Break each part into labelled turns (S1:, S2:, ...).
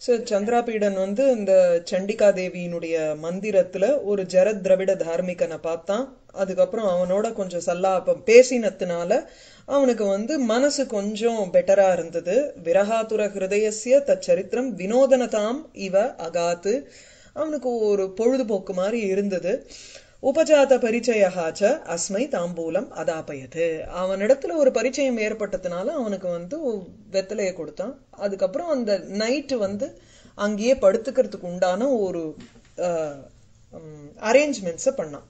S1: So சந்திராபீடன் வந்து இந்த சண்டிகா தேவியினுடைய மந்திரத்துல ஒரு ஜரத் திரவிட தார்மிகனை பார்த்தான் அதுக்கப்புறம் அவனோட கொஞ்சம் சல்லாபம் பேசினதுனால அவனுக்கு வந்து மனசு கொஞ்சம் பெட்டரா இருந்தது விரகாதுர ஹிருதயசிய தச்சரித்திரம் வினோதனதாம் இவ அகாத்து அவனுக்கு ஒரு பொழுதுபோக்கு மாதிரி இருந்தது உபஜாத பரிச்சயாச்ச அஸ்மை தாம்பூலம் அதாபயது அவனிடத்துல ஒரு பரிச்சயம் ஏற்பட்டதுனால அவனுக்கு வந்து வெத்தலையை கொடுத்தான் அதுக்கப்புறம் அந்த நைட்டு வந்து அங்கேயே படுத்துக்கிறதுக்கு உண்டான ஒரு அரேஞ்ச்மெண்ட்ஸ பண்ணான்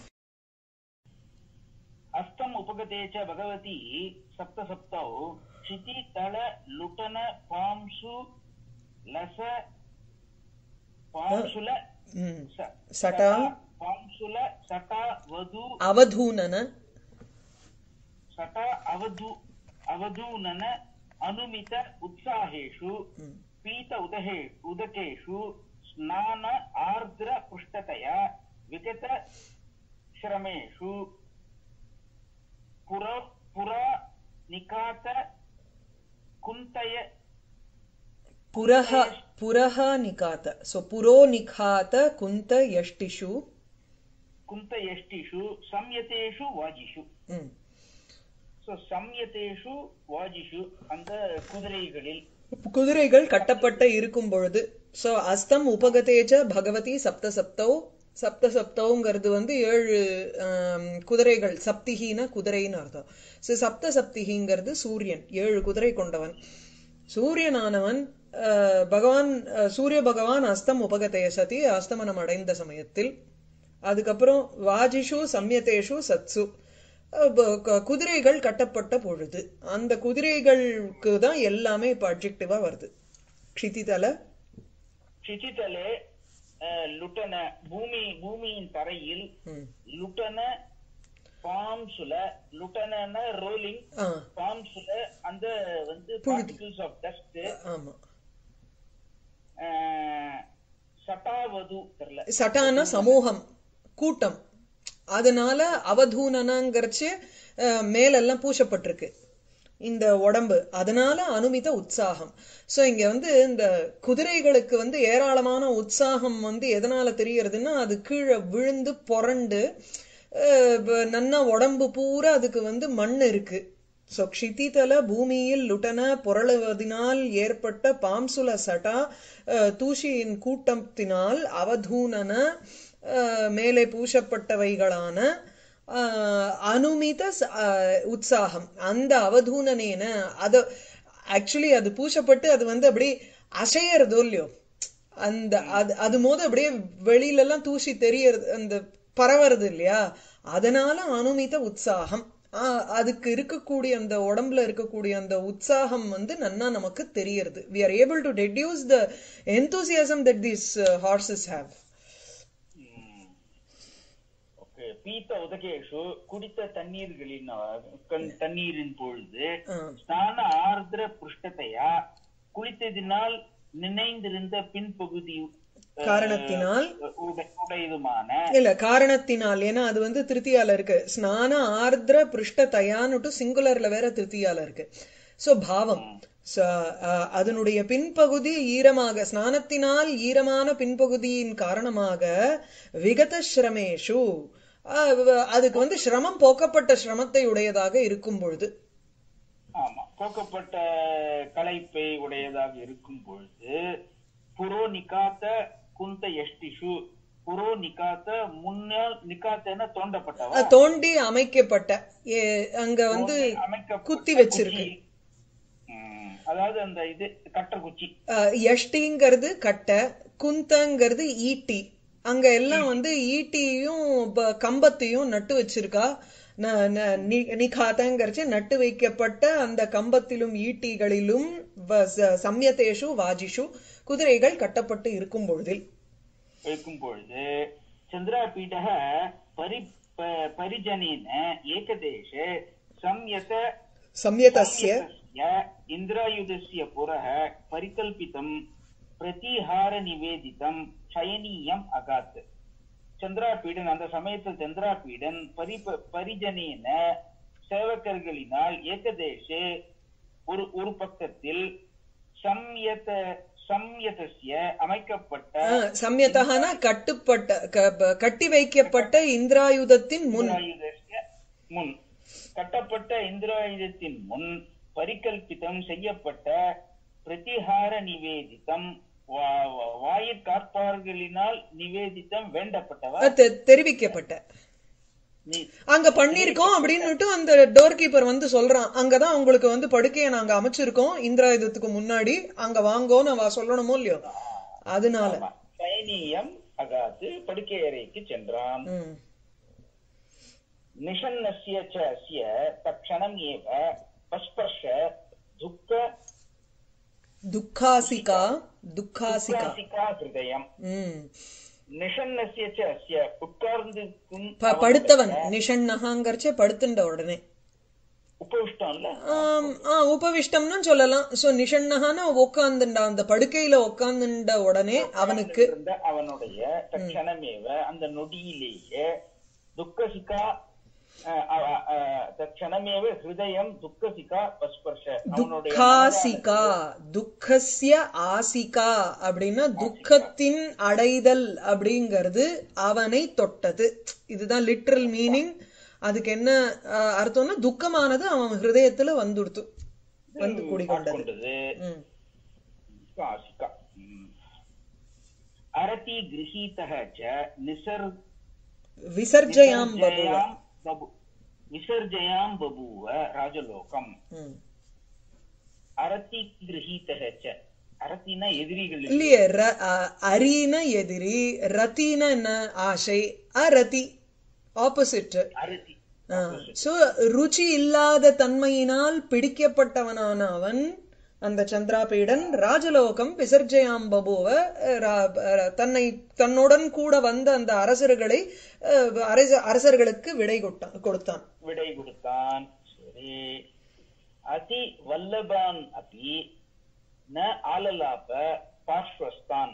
S2: अस्तम् उपगते च भगवती सप्तसप्तौ क्षितितल लुटन पांसु लस पांसुल
S1: ம்.
S2: स-
S1: சட்டா
S2: पांसुल सटा वधु
S1: அவதூனன
S2: सटा अवधु अवधूनन अनुमित उत्साहेषु पीत उदहे उदकेषु स्नान आर्द्र पृष्ठतया विगत श्रमेषु पुर पुरा निकात कुन्तय
S1: புரஹ புரஹ நிகாத சோ புரோ நிகாத குந்த யஷ்டிஷு
S2: कुन्तयष्टिषु संयतेषु वाजिषु
S1: ம்.
S2: சோ சம்யதேஷு வாஜிஷு அந்த குதிரைகளில்
S1: குதிரைகள் கட்டப்பட்ட இருக்கும் பொழுது சோ அஸ்தம் உபகதேஜ பகவதி சப்த சப்தௌ சப்த சப்தௌங்கிறது வந்து ஏழு ஆம், குதிரைகள் சப்திகின குதிரைன்னு அர்த்தம் சோ சப்த சப்திகிங்கிறது சூரியன் ஏழு குதிரை கொண்டவன் சூரியனானவன் அஹ், பகவான் அஹ், சூரிய பகவான் அஸ்தம் உபகதே சதி அஸ்தமனம் அடைந்த சமயத்தில் அதுக்கப்புறம் வாஜிஷு சம்யதேஷு சத்சு அஹ், ப- க- குதிரைகள் கட்டப்பட்ட பொழுது அந்த குதிரைகளுக்கு தான் எல்லாமே இப்ப அப்ஜெக்டிவா வருது க்ஷிதிதல
S2: சிச்சிதலே அஹ், லுட்டன பூமி பூமியின் தரையில்
S1: ம்.
S2: லுட்டன பாம்சுல லுட்டன ரோலிங்
S1: ஆ
S2: பாம்சுல அந்த வந்து
S1: புழுதி.
S2: பார்ட்டிகிள்ஸ் ஆஃப் டஸ்ட்
S1: ஆமா
S2: சட்டாவது தெரியல
S1: சட்டான சமூகம் கூட்டம் அதனால அவதூனனங்கிறச்சு அஹ், மேலெல்லாம் பூசப்பட்டிருக்கு இந்த உடம்பு அதனால அனுமித உற்சாகம் சோ இங்க வந்து இந்த குதிரைகளுக்கு வந்து ஏராளமான உற்சாகம் வந்து எதனால தெரியறதுன்னா அது கீழே விழுந்து புரண்டு அஹ், ப- நன்னா உடம்பு பூரா அதுக்கு வந்து மண் இருக்கு சோ க்ஷிதிதல பூமியில் லுட்டன புரளுவதினால் ஏற்பட்ட பாம்சுல சட்டா அஹ், தூசியின் கூட்டத்தினால் அவதூனன அஹ், மேலே பூசப்பட்டவைகளான அஹ், அனுமித ச- அஹ், உற்சாகம் அந்த அவதூனனேன அத ஆக்சுவலி அது பூசப்பட்டு அது வந்து அப்படி அசையறதோ இல்லையோ அந்த அது அது போது அப்படியே வெளியில எல்லாம் தூசி தெரியறது அந்த பரவறது இல்லையா அதனால அனுமித உற்சாகம் ஆ, அதுக்கு இருக்கக்கூடிய அந்த உடம்புல இருக்கக்கூடிய அந்த உற்சாகம் வந்து நன்னா நமக்கு தெரியறது we are able to deduce the enthusiasm that these uh, horses have
S2: okay பீத்த உதகேஷு குடித்த தண்ணீர்களின் அஹ், கண்- தண்ணீரின் பொழுது
S1: ஆ.
S2: ஸ்நான ஆர்திர புஷ்டத்தையா குளித்ததினால் நினைந்திருந்த பின்பகுதி அஹ்,
S1: காரணத்தினால்
S2: உடை- உடையதுமான
S1: இல்ல காரணத்தினால் ஏன்னா அது வந்து திருத்தியால இருக்கு ஸ்நான ஆர்திர பிருஷ்ட தயான்னுட்டு சிங்குலர்ல வேற திருத்தியால இருக்கு சோ பாவம் So, அஹ், அதனுடைய பின்பகுதி ஈரமாக ஸ்நானத்தினால் ஈரமான பின்பகுதியின் காரணமாக விகத ஸ்ரமேஷு அஹ், அதுக்கு வந்து சிரமம் போக்கப்பட்ட சிரமத்தை உடையதாக இருக்கும் பொழுது
S2: ஆமா போக்கப்பட்ட களைப்பை உடையதாக இருக்கும் பொழுது புரோ நிகாத்த குந்த எஷ்டிஷு புரோ நிகாத்த முன்னால் நிகாத்தன தோண்டப்பட்டவா
S1: அஹ், தோண்டி அமைக்கப்பட்ட ஏ- அங்க வந்து
S2: அமைக்கப்பட்ட
S1: குத்தி வச்சிருக்கு
S2: குச்சி. ம், அதாவது அந்த இது கட்டர் குச்சி
S1: அஹ், யஷ்டிங்கிறது கட்டை குந்தங்கிறது ஈட்டி அங்க எல்லாம் வந்து ஈட்டியும் ப- கம்பத்தையும் நட்டு வச்சிருக்கா ந- ந- நி- நிகாதங்கிறச்சு நட்டு வைக்கப்பட்ட அந்த கம்பத்திலும் ஈட்டிகளிலும் வ- ச- சம்யதேஷு வாஜிஷு குதிரைகள் கட்டப்பட்டு இருக்கும் பொழுதில்
S2: இருக்கும் பொழுது சந்திராபீடः பரி ப- பரிஜனேன ஏகதேशे संयत
S1: சம்யதஸ்ய
S2: संयतस्य इन्द्रायुधस्य पुरः परिकल्पितं பிரதிஹார நிவேதிதம் சயனீயம் அகாத் சந்திராபீடன் அந்த சமயத்தில் சந்திராபீடன் பரி பரிஜனேன சேவகர்களினால் ஏகதேசே ஒரு ஒரு பக்கத்தில் சம்யத சம்யதஸ்ய அமைக்கப்பட்ட
S1: ஆஹ், சம்யதகனா கட்டுப்பட்ட க- ப- கட்டி வைக்கப்பட்ட இந்திராயுதத்தின் முன்
S2: இந்திராயுதஸ்ய முன் கட்டப்பட்ட இந்திராயுதத்தின் முன் பரிகல்பிதம் செய்யப்பட்ட பிரதிஹார நிவேதிதம் வா- வா- வாயிற்காப்பார்களினால் நிவேதித்தம் வேண்டப்பட்டவர்
S1: அஹ், தெ- தெரிவிக்கப்பட்ட
S2: நீ-
S1: அங்க பண்ணிருக்கோம் அப்படின்னுட்டு அந்த டோர் கீப்பர் வந்து சொல்றான் அங்கதான் உங்களுக்கு வந்து படுக்கையை நாங்க அமைச்சிருக்கோம் இந்திராயுதத்துக்கு முன்னாடி அங்க வாங்கோன்னு அவ சொல்லணுமோ இல்லையோ அதனால
S2: ஆமா. சைனியம் அகாத்து படுக்கை அறைக்கு சென்றான்
S1: ம்.
S2: நிஷன்னஸ்ய ச அஸ்ய தக்ஷணம் ஏவ பஸ்பர்ஷ துக்க
S1: துக்காசிகா துக்காசிகா
S2: துக்காசிகா ஹிருதயம்
S1: ம்
S2: நிஷன்னஸ்ய ச அஸ்ய உட்கார்ந்துக்கும்
S1: ப- படுத்தவன் நிஷன்னகாங்கரிச்சே படுத்துண்ட உடனே
S2: உபவிஷ்டம்ல
S1: ஆம், ஆ, உபவிஷ்டம்னு சொல்லலாம் சோ நிஷன்னகான உட்காந்துண்டா அந்த படுக்கையில உட்காந்துண்ட உடனே அவனுக்கு
S2: இருந்த அவனுடைய தக்ஷணமேவ அந்த நொடியிலேயே துக்கசிகா அஹ், அவ- அஹ், தக்ஷணமேவ ஹிருதயம் துக்கசிகா பஸ்பர்ஷ அவனுடைய
S1: துக்காசிகா துக்கஸ்ய ஆசிகா அப்படின்னா துக்கத்தின் அடைதல் அப்படிங்கிறது அவனை தொட்டது இதுதான் லிட்ரல் மீனிங் அதுக்கு என்ன அஹ், அர்த்தம்னா துக்கமானது அவன் ஹிருதயத்துல வந்துடுத்து வந்து குடிகொண்டது
S2: கொண்டது
S1: ம்.
S2: ஆசிகா ம். அரதி கிரகீதः च நிசர்
S1: விசர்ஜயாம் பபுவ
S2: விசர்ஜயாம் பபு- விசர்ஜயாம் பபூவ ராஜலோகம்
S1: ம்.
S2: அரதி கிரகீதः च அரத்தினா எதிரிகள் இல்லை.
S1: இல்லையே ர- அ- அரீன எதிரி ரத்தின என்ன ஆசை அரதி ஆப்போசிட்
S2: அரதி
S1: சோ ருச்சி இல்லாத தன்மையினால் பிடிக்கப்பட்டவனான அவன் அந்த சந்திராபீடன் ராஜலோகம் விசர்ஜயாம் பபுவ அஹ், ரா- அஹ், தன்னை தன்னுடன் கூட வந்த அந்த அரசர்களை அஹ், அரச- அரசர்களுக்கு விடை கொட்டான் கொடுத்தான்
S2: விடை கொடுத்தான் சரி அதி வல்லபான் அபி ந ஆலலாப பார்ஸ்வஸ்தான்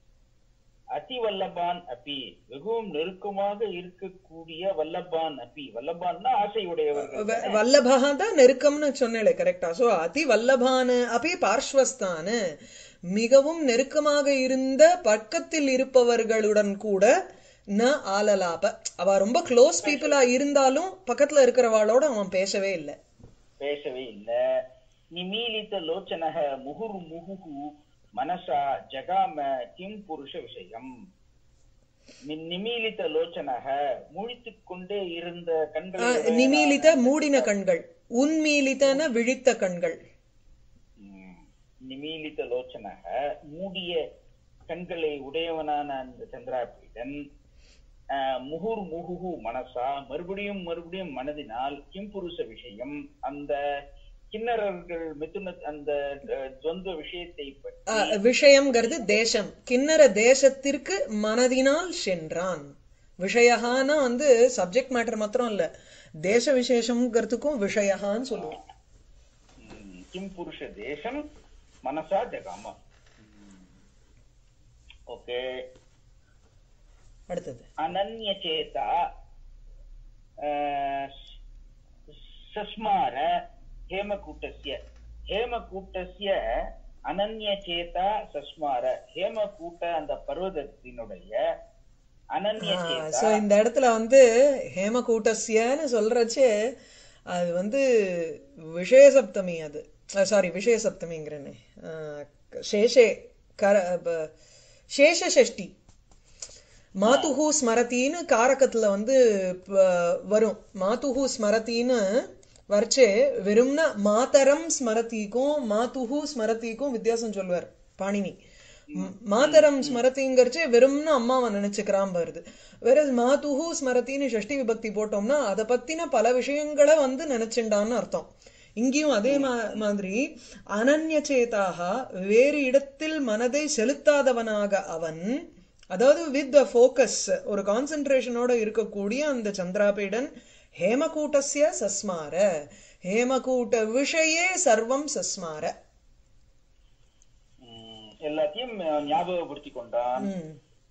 S2: அதி வல்லபான் அப்பி வெகுவும் நெருக்கமாக இருக்கக்கூடிய வல்லபான் அப்பி வல்லபான்னா ஆசை உடையவர்கள்
S1: வ- வல்லபா தான் நெருக்கம்னு சொன்னேன் கரெக்டா சோ அதி வல்லபான அப்படி பார்ஸ்வஸ்தான மிகவும் நெருக்கமாக இருந்த பக்கத்தில் இருப்பவர்களுடன் கூட ந ஆலலாப அவ ரொம்ப க்ளோஸ் பீப்புளா இருந்தாலும் பக்கத்துல இருக்கிறவாளோட அவன் பேசவே இல்லை
S2: பேசவே இல்ல நிமீலித லோச்சனக முகுர் முகுகு மனசா ஜகாம கிம் புருஷ விஷயம் நி- நிமீலித லோச்சனக முழித்துக் கொண்டே இருந்த கண்களை
S1: நிமீலித மூடின கண்கள் உன்மீலிதன விழித்த கண்கள்
S2: ம், நிமீலித லோச்சனக மூடிய கண்களை உடையவனான அந்த சந்திராபீடன் அஹ், முகுர் முகுகு மனசா மறுபடியும் மறுபடியும் மனதினால் கிம்புருஷ விஷயம் அந்த கிண்ணறர்கள் மிதுன அந்த அஹ், துவந்த விஷயத்தை பற்றி
S1: அஹ், விஷயம்ங்கிறது தேசம் கிண்ணற தேசத்திற்கு மனதினால் சென்றான் விஷயகான்னா வந்து சப்ஜெக்ட் மேட்டர் மாத்திரம் இல்ல தேச விசேஷம்ங்கிறதுக்கும் விஷயகான்னு சொல்லுவோம்
S2: ம், கிம்புருஷ தேசம் மனசா ஜகாம ஓகே
S1: அடுத்தது
S2: अनन्यचेता अ, सस्मार हेमकूटस्य हेमकूटस्य அனன்யச்சேதா சஸ்மார ஹேமகூட்ட அந்த பர்வதத்தினுடைய அனன்யச்சேதா
S1: சோ இந்த இடத்துல வந்து ஹேமகூட்டஸ்யன்னு சொல்றச்சே அது வந்து விஷய சப்தமி அது சாரி விஷய சப்தமிங்கிறேனே அஹ், சேஷே கர ப- சேஷ ஷஷ்டி மாதுஹு ஸ்மரத்தின்னு காரகத்துல வந்து ப- வரும் மாதுஹு ஸ்மரத்தின்னு வரைச்சே வெறும்னா மாதரம் ஸ்மரதிக்கும் மாதுஹு ஸ்மரதிக்கும் வித்தியாசம் சொல்லுவார் பாணினி ம், மாதரம் ஸ்மரதிங்கிறச்சே வெறும்னா அம்மாவை நினைச்சுக்கிறான் வருது வேற மாதுஹு ஸ்மரத்தின்னு ஷஷ்டி விபக்தி போட்டோம்னா அதை பத்தின பல விஷயங்களை வந்து நினைச்சுண்டான்னு அர்த்தம் இங்கேயும் அதே மா- மாதிரி அனன்யச்சேதாக வேறு இடத்தில் மனதை செலுத்தாதவனாக அவன் அதாவது வித் ஃபோக்கஸ் ஒரு கான்சென்ட்ரேஷனோட இருக்கக்கூடிய அந்த சந்திராபீடன் ஹேமகூட்டஸ்ய சஸ்மார ஹேமகூட்ட விஷயே சர்வம் சஸ்மார
S2: ம், எல்லாத்தையும் ஞாபகப்படுத்தி கொண்டான்
S1: ம்,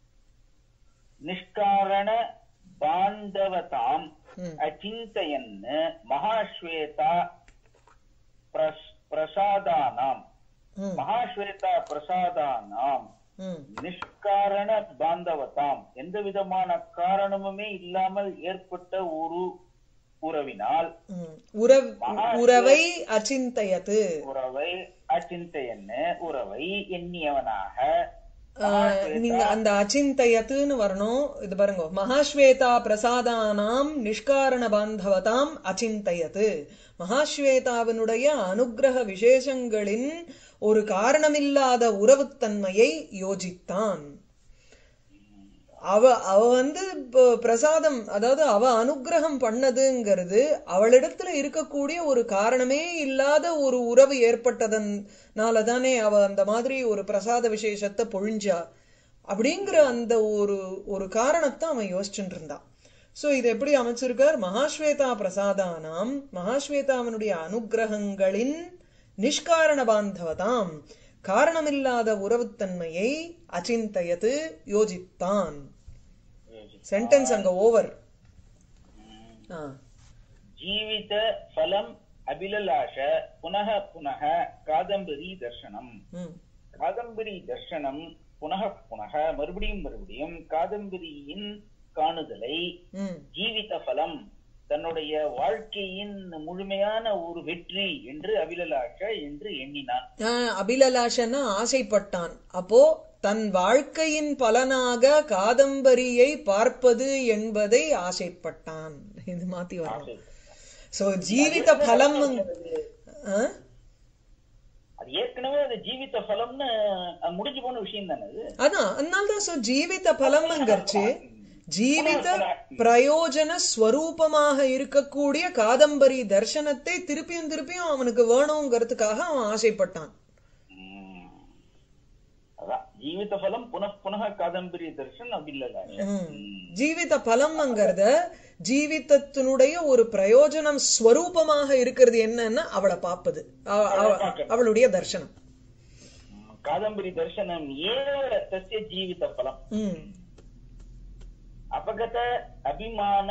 S2: நிஷ்காரண பாண்டவதாம்
S1: ம்.
S2: அச்சிந்தயன் மகாஸ்வேதா பிரஸ்- பிரசாதானாம்
S1: ம்
S2: மகாஸ்வேதா பிரசாதானாம்
S1: ம்
S2: நிஷ்காரண பாந்தவதாம் எந்த விதமான காரணமுமே இல்லாமல் ஏற்பட்ட ஒரு உறவினால்
S1: ம். உறவ் உறவை அச்சிந்தயத்து
S2: உறவை அச்சிந்தையன்னு உறவை எண்ணியவனாக
S1: ஆஹ், நீங்க அந்த அச்சிந்தயத்துன்னு வரணும் இது பாருங்க மகாஸ்வேதா பிரசாதானாம் நிஷ்காரண பாந்தவதாம் அச்சிந்தயத்து மகாஸ்வேதாவினுடைய அனுக்கிரக விசேஷங்களின் ஒரு காரணமில்லாத உறவுத்தன்மையை யோசித்தான் அவ அவ வந்து இப்போ பிரசாதம் அதாவது அவ அனுக்கிரகம் பண்ணதுங்கிறது அவளிடத்துல இருக்கக்கூடிய ஒரு காரணமே இல்லாத ஒரு உறவு ஏற்பட்டதனால தானே அவ அந்த மாதிரி ஒரு பிரசாத விசேஷத்தை பொழிஞ்சா அப்படிங்கிற அந்த ஒரு ஒரு காரணத்தை அவன் யோசிச்சுட்டு இருந்தான் சோ இது எப்படி அமைச்சிருக்கார் மகாஸ்வேதா பிரசாதானாம் மகாஸ்வேதாவனுடைய அனுக்கிரகங்களின் நிஷ்காரண பாந்தவதாம் காரணமில்லாத உறவுத்தன்மையை அச்சிந்தயத்து யோசித்தான் சென்டென்ஸ் அங்க ஓவர்
S2: ஜீவித ஃபலம் அபிலலாஷ புனக புனக காதம்பரி தர்சனம் காதம்பரி தர்சனம் புனக புனக மறுபடியும் மறுபடியும் காதம்பரியின் காணுதலை ஜீவித பலம் தன்னுடைய வாழ்க்கையின் முழுமையான ஒரு வெற்றி என்று அபிலலாஷ என்று எண்ணினான்
S1: அபிலலாஷன்னா ஆசைப்பட்டான் அப்போ தன் வாழ்க்கையின் பலனாக காதம்பரியை பார்ப்பது என்பதை ஆசைப்பட்டான் இது மாத்தி வரணும் சோ ஜீவித பலம்
S2: அது ஏற்கனவே அது ஜீவித பலம்னு முடிஞ்சு போன விஷயம் தானே அது
S1: அதான் அதனால்தான் சோ ஜீவித பலம்ங்கிறச்சு ஜீவித பிரயோஜன ஸ்வரூபமாக இருக்கக்கூடிய காதம்பரி தர்சனத்தை திருப்பியும் திருப்பியும் அவனுக்கு வேணுங்கிறதுக்காக அவன் ஆசைப்பட்டான்
S2: ஜீவித பலம் புனః புனக காதம்பரி தர்ஷன் அபில்லல
S1: ஜீவித பலம்ங்கிறத ஜீவிதத்தினுடைய ஒரு பிரயோஜனம் ஸ்வரூபமாக இருக்கிறது என்னன்னா அவளை பார்ப்பது அவளுடைய தர்சனம்
S2: காதம்பரி தர்சனம் ஏவ தசிய ஜீவித பலம் அபகத அபிமான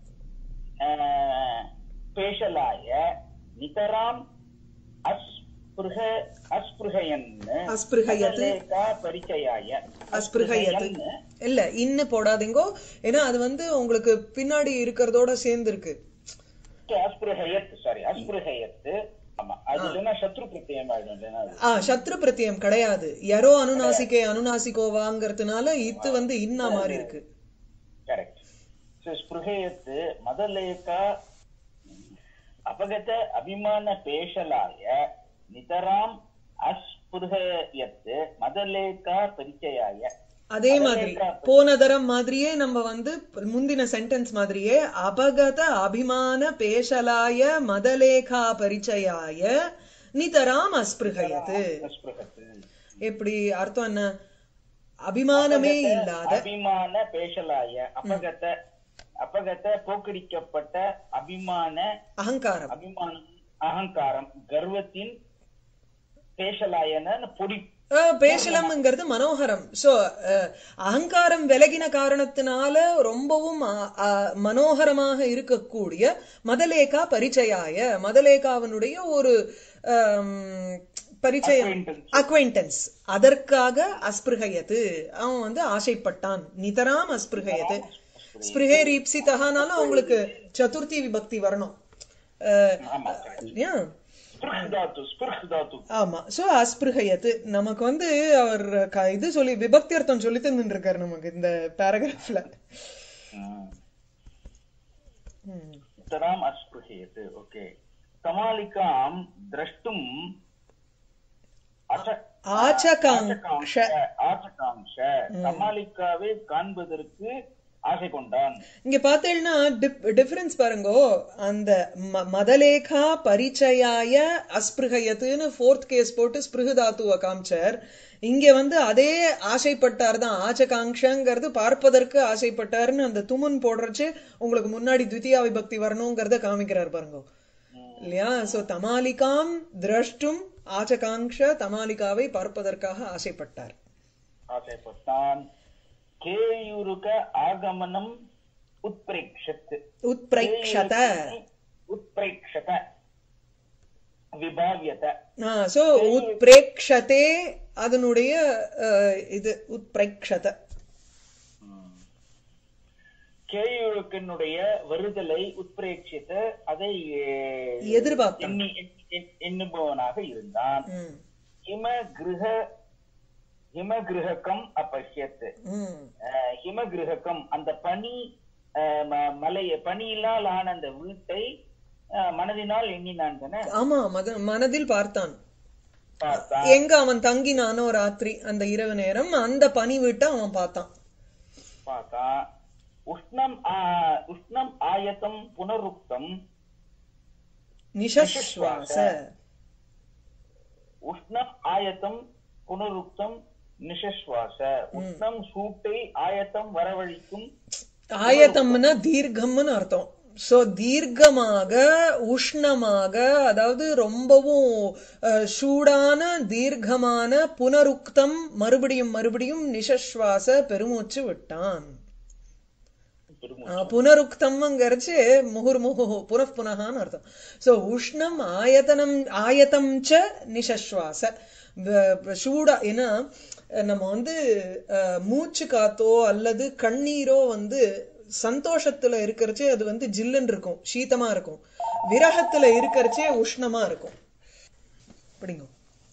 S2: பேஷலாய நிதராம் அஸ்பிருக அஸ்பிருகயன்
S1: அஸ்பிருகயத்து
S2: பரிச்சயாய
S1: அஸ்பிருகயத்து இல்ல இன்னு போடாதீங்கோ ஏன்னா அது வந்து உங்களுக்கு பின்னாடி இருக்கிறதோட சேர்ந்து இருக்கு
S2: அஸ்பிருகயத் சாரி அஸ்பிருகயத்து ஆமா அது இல்லைன்னா சத்ரு பிரத்தியம் ஆயிடும்
S1: ஆ சத்ரு பிரத்தியம் கிடையாது யாரோ அனுநாசிக்கே அனுநாசிக்கோவாங்கிறதுனால இத்து வந்து இன்னா மாதிரி இருக்கு
S2: ಕರೆಕ್ಟ್ ಸೊ ಸ್ಪೃಹೆಯತ್ ಮೊದಲೇಕ ಅಪಗತ ಅಭಿಮಾನ ಪೇಶಲಾಯ ನಿತರಾಂ அஸ்புருகயத்து மதலேகா பரிச்சயாய
S1: அதே மாதிரி போன தரம் மாதிரியே நம்ம வந்து முந்தின சென்டென்ஸ் மாதிரியே அபகத அபிமான பேஷலாய மதலேகா பரிச்சயாய நிதராம் அஸ்பிருகயத்து எப்படி அர்த்தம் என்ன அபிமானமே இல்லாத
S2: அபிமான பேஷலாய அபகத அபகத போக்கடிக்கப்பட்ட அபிமான
S1: அகங்காரம்
S2: அபிமானம் அகங்காரம் கர்வத்தின் பேஷலாயன பொடி
S1: பேசலம்ங்கிறது மனோகரம் சோ அகங்காரம் விலகின காரணத்தினால ரொம்பவும் மனோகரமாக இருக்கக்கூடிய மதலேகா பரிச்சயாய மதலேகாவனுடைய ஒரு பரிச்சயம் அக்வைண்டன்ஸ் அதற்காக அஸ்பிருகயத்து அவன் வந்து ஆசைப்பட்டான் நிதராம் அஸ்பிருகயத்து ஸ்பிருகே ரீப்சிதகானாலும் அவங்களுக்கு சதுர்த்தி விபக்தி வரணும் ஆமா சோ அஸ்பிருகயத்து நமக்கு வந்து அவர் இது சொல்லி விபக்தி அர்த்தம் சொல்லி தந்துட்டு இருக்காரு நமக்கு இந்த பேராகிராஃப்ல
S2: நிதராம் அஸ்பிருகயத்து ஓகே கமாலிகாம் திரஷ்டும்
S1: ஆச்சகாங்ஷ
S2: ஆச்சகாங்ஷ கமாலிக்காவை காண்பதற்கு ஆசை கொண்டான்
S1: இங்க பாத்தீங்கன்னா டிஃபரன்ஸ் பாருங்க அந்த மதலேகா பரிச்சயாய அஸ்பிருகயத்துன்னு ஃபோர்த் கேஸ் போட்டு ஸ்பிருகுதாத்துவ காமிச்சார் இங்க வந்து அதே ஆசைப்பட்டார் தான் ஆச்சகாங்ஷங்கிறது பார்ப்பதற்கு ஆசைப்பட்டாருன்னு அந்த துமுன் போடுறச்சு உங்களுக்கு முன்னாடி துவித்தியா விபக்தி வரணுங்கிறத காமிக்கிறார் பாருங்க இல்லையா சோ தமாலிகாம் திரஷ்டும் ஆச்சகாங்ஷ தமாலிகாவை பார்ப்பதற்காக ஆசைப்பட்டார்
S2: ஆசைப்பட்டான் கேயுருக ஆகமனம் உத்பிரேக்ஷத்
S1: உத்பிரேக்ஷத
S2: உத்பிரேக்ஷத விபாவியத
S1: சோ உத்பிரேக்ஷதே அதனுடைய அஹ், இது உத்பிரேக்ஷத
S2: கேயுழுக்கினுடைய வருதலை உத்பிரேட்சித்த அதை அஹ்,
S1: எதிர்பார்த்தான்
S2: எண்ணி எண்ணி- எண்ணுபவனாக இருந்தான்
S1: ம்,
S2: ஹிம கிருஹ ஹிம கிருஹகம் அப்பஷ்யத்
S1: ம்.
S2: அஹ், ஹிம கிருஹகம் அந்த பனி அஹ், ம- மலை பனியினால் ஆன அந்த வீட்டை அஹ், மனதினால் எண்ணினான் தானே
S1: ஆமா மத மனதில் பார்த்தான்
S2: பார்த்தான்
S1: எங்க அவன் தங்கினானோ ராத்திரி அந்த இரவு நேரம் அந்த பனி வீட்டை அவன் பார்த்தான்
S2: பார்த்தான் உஷ்ணம் ஆ- உஷ்ணம் ஆயத்தம் புனருக்தம்
S1: நிஷஸ்வாச
S2: உஷ்ணம் ஆயத்தம் புனருக்தம் நிஷஸ்வாச உஷ்ணம் சூட்டை ஆயத்தம் வரவழைக்கும்
S1: ஆயத்தம்னா தீர்க்கம்னு அர்த்தம் சோ தீர்க்கமாக உஷ்ணமாக அதாவது ரொம்பவும் அஹ், சூடான தீர்க்கமான புனருக்தம் மறுபடியும் மறுபடியும் நிஷஸ்வாச பெருமூச்சு விட்டான்
S2: பெருமூச்சு.
S1: ஆ, புனருக்தம்ங்கிறச்சு முகுர்முகு புனః புனகான்னு அர்த்தம் சோ உஷ்ணம் ஆயத்தனம் ஆயத்தம் ச நிஷஸ்வாச வ- வ- சூடா ஏன்னா அஹ், நம்ம வந்து அஹ், மூச்சு காத்தோ அல்லது கண்ணீரோ வந்து சந்தோஷத்துல இருக்கிறச்சே அது வந்து ஜில்லுன்னு இருக்கும் சீதமா இருக்கும் விரகத்துல இருக்கிறச்சே உஷ்ணமா இருக்கும் அப்படிங்க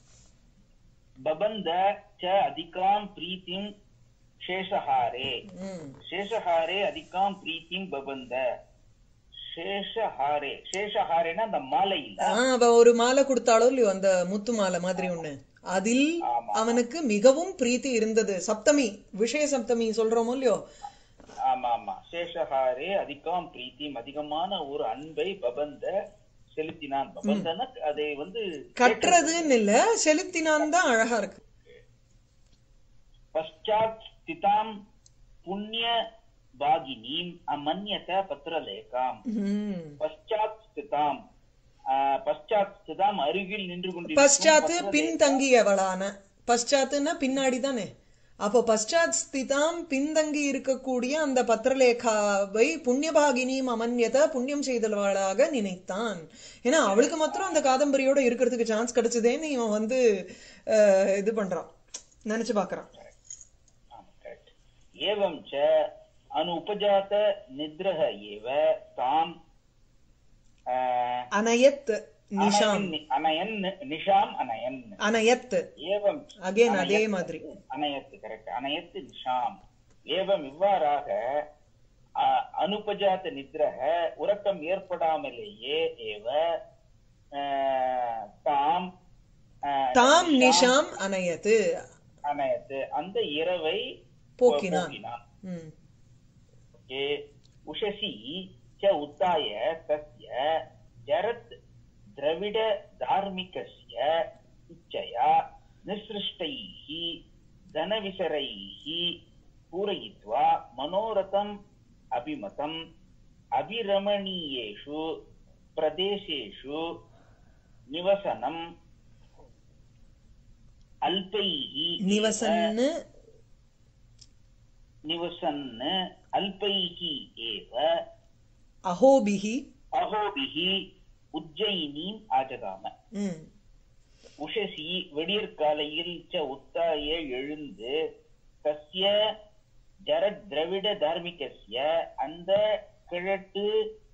S2: बबन्ध च अधिकां प्रीतिं शेषहारे
S1: ம்
S2: शेषहारे अधिकां प्रीतिं बबन्ध शेषहारे शेषहारेனா அந்த மாலையில
S1: ஆ, அவ ஒரு மாலை கொடுத்தாளோ இல்லையோ அந்த முத்து மாலை மாதிரி ஒண்ணு அதில்
S2: ஆமா.
S1: அவனுக்கு மிகவும் பிரீத்தி இருந்தது சப்தமி விஷய சப்தமி சொல்றோமோ இல்லையோ
S2: ஆமா ஆமா சேஷஹாரே அதிகாம் பிரீத்தியும் அதிகமான ஒரு அன்பை பபந்த செலுத்தினான் பபந்தன அதை வந்து
S1: கட்டுறதுன்னு இல்ல செலுத்தினான் தான் அழகா இருக்கு
S2: பశ్చాத் ஸ்திதாம் புண்ணிய பாகினீம் அமன்யத பத்திரலேகாம்
S1: ம்.
S2: பశ్చాத் ஸ்திதாம் ஆஹ், பశ్చాத் ஸ்திதாம் அருகில் நின்று கொண்டிருக்கும்
S1: பశ్చాத்து
S2: பத்திரலே-
S1: பின்தங்கியவளான பశ్చాத்துன்னா பின்னாடி தானே அப்போ பశ్చాத் ஸ்திதாம் பின்தங்கி இருக்கக்கூடிய அந்த பத்திரலேகாவை புண்ணியபாகினியும் அமன்யத புண்ணியம் செய்தவளாக நினைத்தான் ஏன்னா அவளுக்கு மாத்திரம் அந்த காதம்பரியோட இருக்கிறதுக்கு சான்ஸ் கிடைச்சதேன்னு இவன் வந்து அஹ், இது பண்றான் நினைச்சு பாக்குறான்
S2: ஆமா, correct. एवं च अनुपजात निद्रः एव ताम् ஆஹ்,
S1: அனயத் நிஷாம்
S2: அனயன் அனயன் நிஷாம் அனயன்
S1: அனயத்
S2: ஏவம்
S1: அகைன் அதே மாதிரி
S2: அனயத்து கரெக்ட் அனயத்து நிஷாம் ஏவம் இவ்வாறாக அ- அனுபஜாத நித்ரக உறக்கம் ஏற்படாமலேயே ஏவ அஹ், தாம் அஹ்,
S1: தாம் நிஷாம் அனயத்து
S2: அனயத்து அந்த இரவை
S1: போக்கினான்
S2: போக்கினான்
S1: ம்.
S2: ये उषसि च उत्थाय तस्य जरत् द्रविड धार्मिकस्य इच्छया निःसृष्टैः धनविसरैः पूरयित्वा मनोरथम् अभिमतम् अभिरमणीयेषु प्रदेशेषु निवसनम् अल्पैः
S1: நிவசன்னு
S2: निवसन् अल्पैः एव
S1: அஹோபிஹி
S2: अहोभिः உஜ்ஜயினீம் ஆஜகாம
S1: ம்.
S2: உஷசி வெடியற்காலையில் ச உத்தாய எழுந்து தஸ்ய ஜரத் திரவிட தார்மிகஸ்ய அந்த கிழட்டு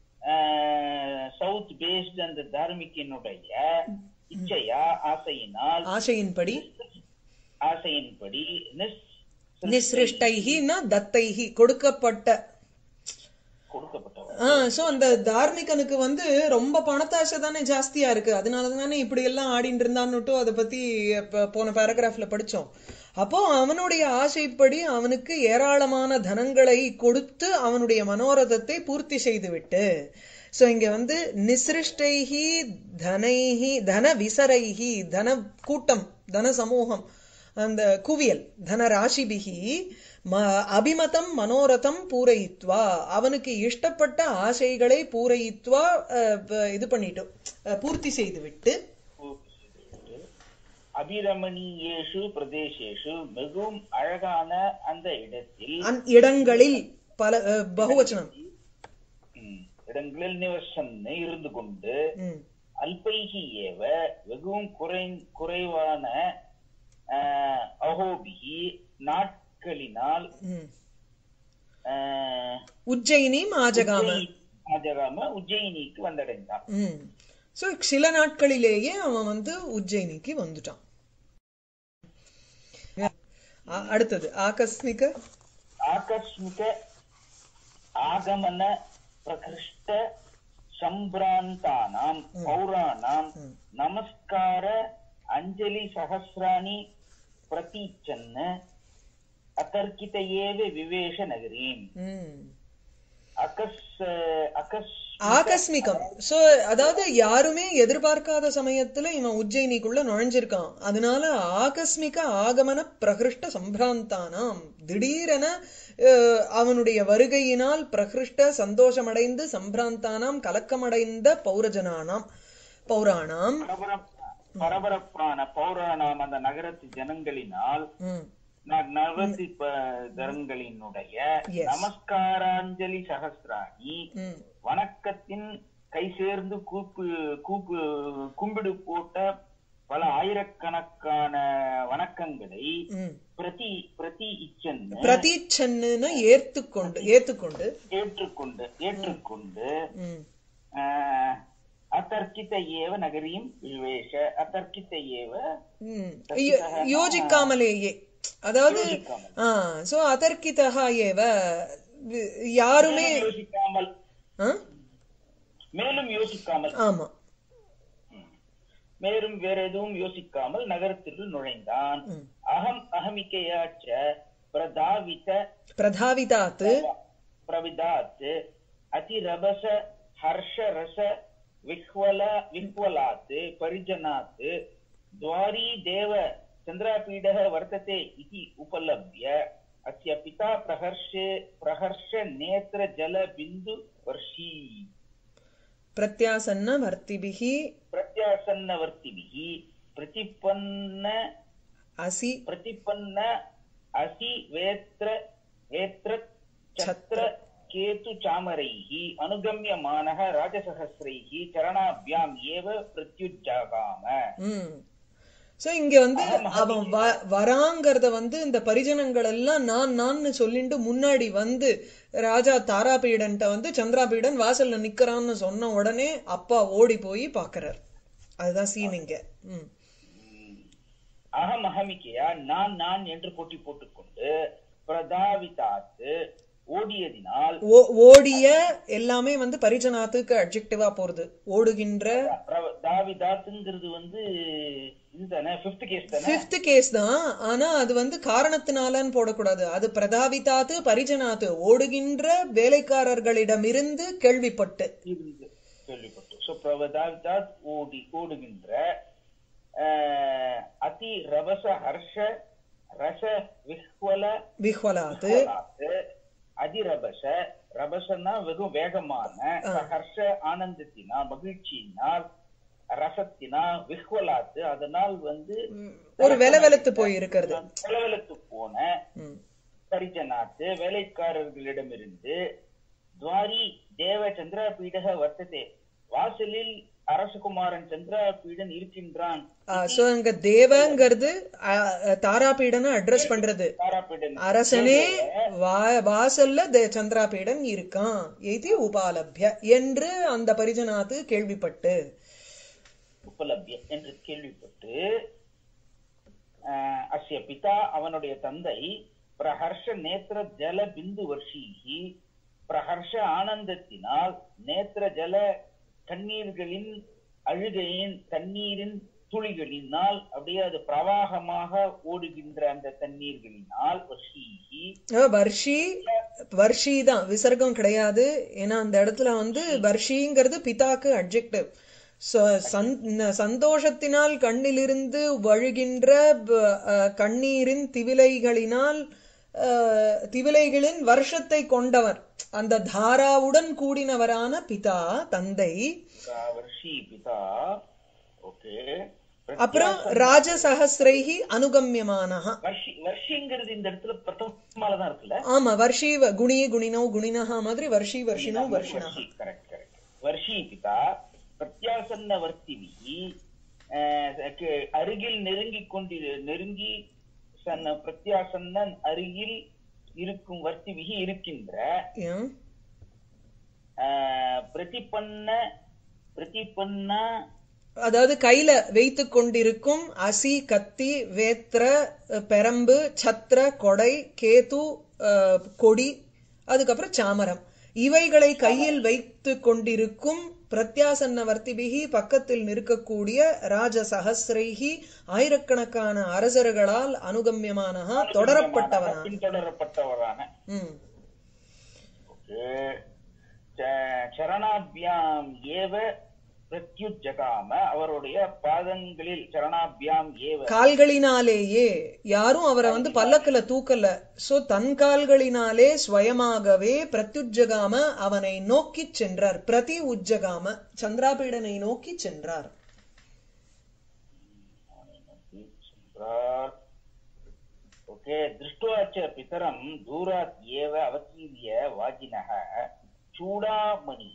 S2: சவுத் பேஸ்ட் அந்த தார்மிகினுடைய இச்சையா ஆசையினால்
S1: ஆசையின்படி
S2: ஆசையின்படி நிஸ்
S1: நிஸ்ருஷ்டைஹின்னா தத்தைஹி கொடுக்கப்பட்ட
S2: கொடுக்கப்பட்டவர்
S1: சோ அந்த தார்மிகனுக்கு வந்து ரொம்ப பணத்தாசை தானே ஜாஸ்தியா இருக்கு அதனால தானே இப்படி எல்லாம் ஆடிட்டு இருந்தான்னுட்டும் அதை பத்தி இப்ப போன பேராகிராஃப்ல படிச்சோம் அப்போ அவனுடைய ஆசைப்படி அவனுக்கு ஏராளமான தனங்களை கொடுத்து அவனுடைய மனோரதத்தை பூர்த்தி செய்துவிட்டு சோ இங்க வந்து நிசிருஷ்டைஹி தனைஹி தன விசரைஹி தன கூட்டம் தன சமூகம் அந்த குவியல் தனராசிபிகி ம அபிமதம் மனோரதம் பூரயித்வா அவனுக்கு இஷ்டப்பட்ட ஆசைகளை பூரயித்வா அஹ், ப- இது பண்ணிட்டோம் அஹ், பூர்த்தி செய்துவிட்டு
S2: அபிரமணியேஷு பிரதேசேஷு மிகவும் அழகான அந்த இடத்தில்
S1: அந் இடங்களில் பல அஹ், பகுவச்சனம்
S2: ம், இடங்களில் நிவசன் இருந்து கொண்டு
S1: ம்,
S2: அல்பைகி ஏவ வெகுவும் குறை குறைவான ஆஹ், அஹோபிகி நாட்களினால்
S1: ம்.
S2: ஆஹ்,
S1: உஜ்ஜயினியும் ஆஜகாம
S2: உஜ்ஜயினி- ஆஜகாம உஜ்ஜயினிக்கு வந்தடைந்தான்
S1: ம் சோ சில நாட்களிலேயே அவன் வந்து உஜ்ஜயினிக்கு வந்துட்டான் அ- அடுத்தது ஆகஸ்மிக
S2: ஆகஸ்மிக ஆகமன பிரகிருஷ்ட சம்பிராந்தானாம் பௌராணாம் நமஸ்கார அஞ்சலி சகசிராணி பிரதீச்சன்ன அகர்க்கித ஏவ விவேஷ நகரீம்
S1: ம்
S2: அகஸ் அகஸ்
S1: ஆகஸ்மிகம் சோ அதாவது யாருமே எதிர்பார்க்காத சமயத்துல இவன் உஜ்ஜயினிக்குள்ள நுழைஞ்சிருக்கான் அதனால ஆகஸ்மிக ஆகமன பிரகிருஷ்ட சம்பிராந்தானாம் திடீரென அஹ், அவனுடைய வருகையினால் பிரகிருஷ்ட சந்தோஷமடைந்து சம்பிராந்தானாம் கலக்கமடைந்த பௌரஜனானாம் பௌராணாம்
S2: பரபரப் பரபரப்பான பௌராணாம் அந்த நகரத்து ஜனங்களினால்
S1: ம்
S2: ந- நகரத்து ப- ஜனங்களினுடைய
S1: Yes.
S2: நமஸ்காராஞ்சலி சகசிராணி
S1: ம்
S2: வணக்கத்தின் கை சேர்ந்து கூப்பு கூப்பு கும்பிடு போட்ட பல ஆயிரக்கணக்கான வணக்கங்களை
S1: ம்
S2: பிரதி பிரதி இச்சன்
S1: பிரதீச்சன்னு ஏத்துக்கொண்டு ஏத்துக்கொண்டு
S2: ஏற்றுக்கொண்டு ஏற்றுக்கொண்டு
S1: ம்
S2: ஆஹ், அத்தர்க்கித்த ஏவ நகரியும் விவேஷ அத்தர்க்கித்த ஏவ
S1: ம். யோ- யோசிக்காமலேயே அதாவது
S2: யோசிக்காமல்.
S1: ஆ சோ அதர்க்கிதா ஏவ வி- யாருமே
S2: மேலும் யோசிக்காமல்
S1: ஆ?
S2: மேலும் யோசிக்காமல்
S1: ஆமா
S2: மேலும் வேற எதுவும் யோசிக்காமல் நகரத்திற்குள் நுழைந்தான்
S1: ம்.
S2: அகம் அகமிக்கையாச்ச பிரதாவித
S1: பிரதாவிதாத்து
S2: பிரவிதாத் அதிரபச ஹர்ஷ ரச விஹ்வல விஹ்வலாத் பரிஜனாத் द्वारी देव चन्द्रापीडः वर्तते इति उपलभ्य अस्य पिता प्रहर्षे प्रहर्ष नेत्र जल बिन्दु वर्षी
S1: பிரத்யாசன்ன வர்த்திபிகி
S2: प्रत्यासन्नवर्तिभिः प्रतिपन्न
S1: அசி
S2: प्रतिपन्न असि वेत्र वेत्र छत्र केतु चामरैः अनुगम्यमानः राजसहस्रैः चरणाभ्याम् एव प्रत्युज्जागाम
S1: ம் சோ இங்க வந்து அவன் வ- வராங்கிறத வந்து இந்த பரிஜனங்கள் எல்லாம் நான் நான் சொல்லிட்டு முன்னாடி வந்து ராஜா தாராபீடன்ட்ட வந்து சந்திராபீடன் வாசல்ல நிக்கறான்னு சொன்ன உடனே அப்பா ஓடி போய் பாக்குறார் அதுதான் சீன் இங்க ம்
S2: அகம் அகமிக்கையா நான் நான் என்று போட்டி போட்டுக்கொண்டு பிரதாவிதாத்து ஓடியதினால்
S1: ஓ- ஓடிய எல்லாமே வந்து பரிஜனாத்துக்கு அட்ஜெக்டிவா போறது ஓடுகின்ற
S2: பிர- தாவிதாத்துங்கிறது வந்து இதுதானே பிப்த் கேஸ் தானே
S1: ஃபிஃப்த் கேஸ் தான் ஆனா அது வந்து காரணத்தினாலன்னு போடக்கூடாது அது பிரதாவிதாத்து பரிஜனாத்து ஓடுகின்ற வேலைக்காரர்களிடமிருந்து கேள்விப்பட்டு
S2: இருந்து கேள்விப்பட்டு சோ பிரதாவிதாத் ஓடி ஓடுகின்ற ஆஹ், அதி ரவச ஹர்ஷ ரச விஹ்வல
S1: விஹ்வலாத்து
S2: விஹ்வலாத்து, அதிரபச ரபசன்னா வெகு வேகமான ஹர்ஷ ஆனந்தத்தினால் மகிழ்ச்சியினால் ரசத்தினால் விஹ்வலாத்து அதனால் வந்து
S1: ஒரு வெலவெலத்து போய் இருக்கிறது
S2: செலவெழுத்து போன
S1: ம்.
S2: பரிஜனாத்து வேலைக்காரர்களிடமிருந்து துவாரி தேவ சந்திராபீடக வர்த்ததே வாசலில் அரசகுமாரன் சந்திராபீடன் இருக்கின்றான்
S1: சோ அங்க தேவங்கிறது அ, தாராபீடனை அட்ரஸ் பண்றது
S2: தாராபீடன்
S1: அரசனே வா- வாசல்ல தே- சந்திராபீடன் இருக்கான் இது உபாலபிய என்று அந்த பரிஜனாத்து கேள்விப்பட்டு
S2: உபலபிய என்று கேள்விப்பட்டு ஆஹ், அஸ்ய பிதா அவனுடைய தந்தை பிரஹர்ஷ நேத்திர ஜல பிந்து வர்ஷீகி பிரஹர்ஷ ஆனந்தத்தினால் நேத்திர ஜல கண்ணீர்களின் அழுகையின் தண்ணீரின் துளிகளினால் அப்படியே அது பிரவாகமாக ஓடுகின்ற அந்த தண்ணீர்களினால் வர்ஷீகி
S1: அஹ், வர்ஷி வர்ஷி தான் விசர்க்கம் கிடையாது ஏன்னா அந்த இடத்துல வந்து வர்ஷிங்கிறது பிதாக்கு அட்ஜெக்டிவ் சந்தோஷத்தினால் கண்ணிலிருந்து வழுகின்ற ப- அஹ், கண்ணீரின் திவிலைகளினால் அஹ், திவிலைகளின் வருஷத்தை கொண்டவர் அந்த தாராவுடன் கூடினவரான பிதா தந்தை
S2: பிதா வர்ஷி பிதா ஓகே
S1: அப்புறம் ராஜசஹசிரைஹி அனுகம்யமானஹா
S2: வர்ஷி வர்ஷிங்கிறது இந்த இடத்துல பிரதமால தான் இருக்குல்ல
S1: ஆமா வர்ஷி வ- குணி குணினோ குணினஹா மாதிரி வர்ஷி வர்ஷினோ வர்ஷினா
S2: वर्षी करेक्ट करेक्ट वर्षी पिता பிரத்யாசன்ன வர்த்திவி அருகில் நெருங்கி கொண்டு நெருங்கி சன்ன பிரத்யாசன்னன் அருகில் இருக்கும் வர்த்திவிகி இருக்கின்ற
S1: ஏன்?
S2: அஹ், பிரதிபன்ன பிரதிபன்னா
S1: அதாவது கையில வைத்து கொண்டிருக்கும் அசி கத்தி வேத்திர அஹ், பெரம்பு சத்திர கொடை கேது அஹ், கொடி அதுக்கப்புறம் சாமரம் இவைகளை கையில் வைத்து கொண்டிருக்கும் பிரத்யாசன்ன வர்த்திபிகி பக்கத்தில் நிற்கக்கூடிய ராஜ சகசிரைகி ஆயிரக்கணக்கான அரசர்களால் அனுகமியமானஹா தொடரப்பட்டவனான
S2: பின்தொடரப்பட்டவரான
S1: ம்
S2: ச- சரணாபியாம் ஏவ பிரத்யுஜகாம அவருடைய பாதங்களில் சரணாபியாம் ஏவ
S1: கால்களினாலேயே யாரும் அவரை வந்து பல்லக்குல தூக்கல சோ தன் கால்களினாலே ஸ்வயமாகவே பிரத்யுஜகாம அவனை நோக்கி சென்றார் பிரதி உஜ்ஜகாம சந்திராபீடனை நோக்கி சென்றார்
S2: ஓகே திருஷ்டுவா ச பிதரம் தூராத் ஏவ அவதீரிய வாஜினः சூடாமணி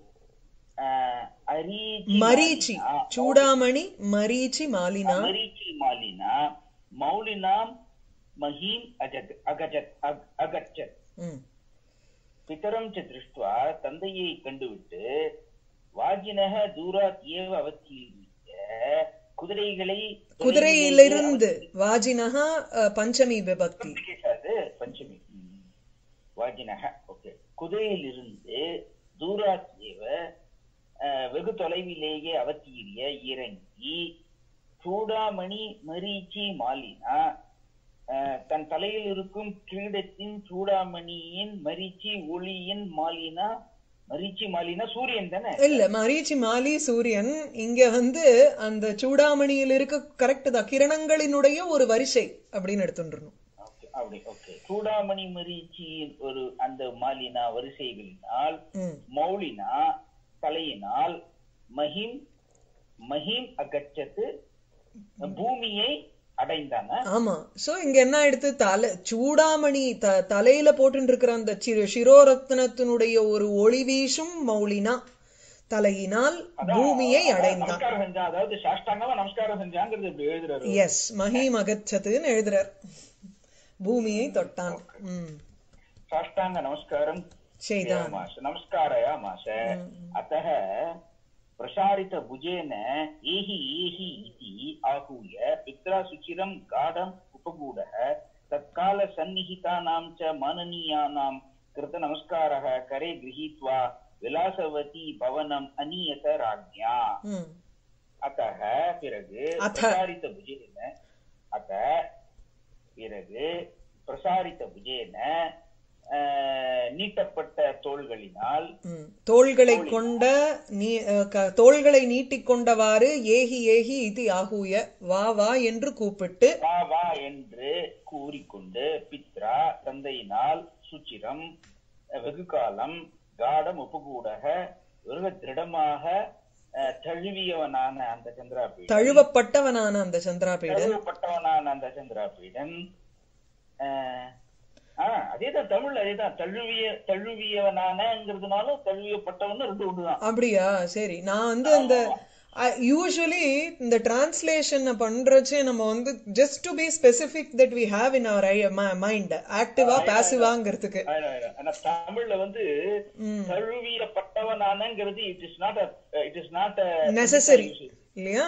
S2: அரீச்சி
S1: மரீச்சி
S2: மாலினா,
S1: சூடாமணி மரீச்சி மாலினா
S2: மரீச்சி மாலினா மௌலினாம் மஹீம் அஜத் அகஜத் அக்- அகச்சத்
S1: ம்,
S2: பிதரம் ச திருஷ்டுவா தந்தையை கண்டுவிட்டு வாஜினக தூராத் ஏவ அவதீரிய குதிரைகளை
S1: குதிரையிலிருந்து வாஜினஹா அஹ், பஞ்சமி விபக்தி
S2: அது பஞ்சமி ம். வாஜினக ஓகே குதிரையிலிருந்து தூராத் ஏவ அஹ், வெகு தொலைவிலேயே அவத்தீரிய இறங்கி சூடாமணி மரீச்சி மாலினா அஹ், தன் தலையில் இருக்கும் கிரீடத்தின் சூடாமணியின் மரீச்சி ஒளியின் மாலினா மரீச்சி மாலினா சூரியன் தானே
S1: இல்ல மரீச்சி மாலி சூரியன் இங்க வந்து அந்த சூடாமணியில் இருக்க கரெக்ட் தான் கிரணங்களினுடைய ஒரு வரிசை அப்படின்னு எடுத்துட்டுருணும்
S2: Okay, அப்படி ஓகே சூடாமணி மரீச்சியின் ஒரு அந்த மாலினா வரிசைகளினால்
S1: ம்
S2: மௌலினா தலையினால் மஹிம் மஹிம் அகச்சத்து பூமியை அடைந்தான
S1: ஆமா சோ இங்க என்ன ஆயிடுத்து தலை சூடாமணி த தலையில போட்டு இருக்கிற அந்த சி- சிரோரத்னத்தினுடைய ஒரு ஒளி வீசும் மௌலினா தலையினால் பூமியை அடைந்தான்
S2: நமஸ்காரம் செஞ்சா அதாவது சாஷ்டாங்கமா நமஸ்காரம் செஞ்சாங்கிறது இப்படி எழுதுறாரு
S1: எஸ் மஹீம் அகச்சத்துன்னு எழுதுறார் பூமியை தொட்டான் ம்
S2: சாஷ்டாங்க நமஸ்காரம்
S1: செய்தான்
S2: மாச நமஸ்காரயா மாச அத்தः பிரசாரித புஜேன ஏஹி ஏஹி இதி आहूय पित्रा सुचिरं गाढम् उपगूढः तत्काल सन्निहितानां च माननीयानां कृतनमस्कारः करे गृहीत्वा विलासवती भवनम् अनीयत राज्ञा
S1: ம்
S2: अतः பிறகு
S1: अथ.
S2: பிரசாரித்த புஜேன அத பிறகு பிரசாரித்த புஜேன அஹ், நீட்டப்பட்ட தோள்களினால்
S1: ம். தோள்களை கொண்ட நீ அஹ், க- தோள்களை நீட்டிக்கொண்டவாறு ஏகி ஏகி இது ஆகூய வா வா என்று கூப்பிட்டு
S2: வா வா என்று கூறிக்கொண்டு பித்ரா தந்தையினால் சுச்சிரம் வெகு காலம் காடம் உபகூடக வெகு திருடமாக அஹ், தழுவியவனான அந்த சந்திராபீடன்
S1: தழுவப்பட்டவனான அந்த சந்திராபீடன்
S2: தழுவப்பட்டவனான அந்த சந்திராபீடன் அஹ், ஆஹ் அதேதான் தமிழ்ல அதேதான் தழுவிய தழுவியவனானங்கிறதுனாலும் தழுவியப்பட்டவன் ரெண்டு ஒண்ணுதான்
S1: அப்படியா சரி நான் வந்து அந்த யூஸ்வலி இந்த டிரான்ஸ்லேஷன் பண்றச்சே நம்ம வந்து just to be specific that we have in our mind ஆக்டிவா பாசிவாங்கிறதுக்கு
S2: ஆயிரம், ஆயிரம். ஆனா தமிழ்ல வந்து
S1: ம்
S2: தழுவியப்பட்டவனானங்கிறது it is not it is not
S1: necessary இல்லையா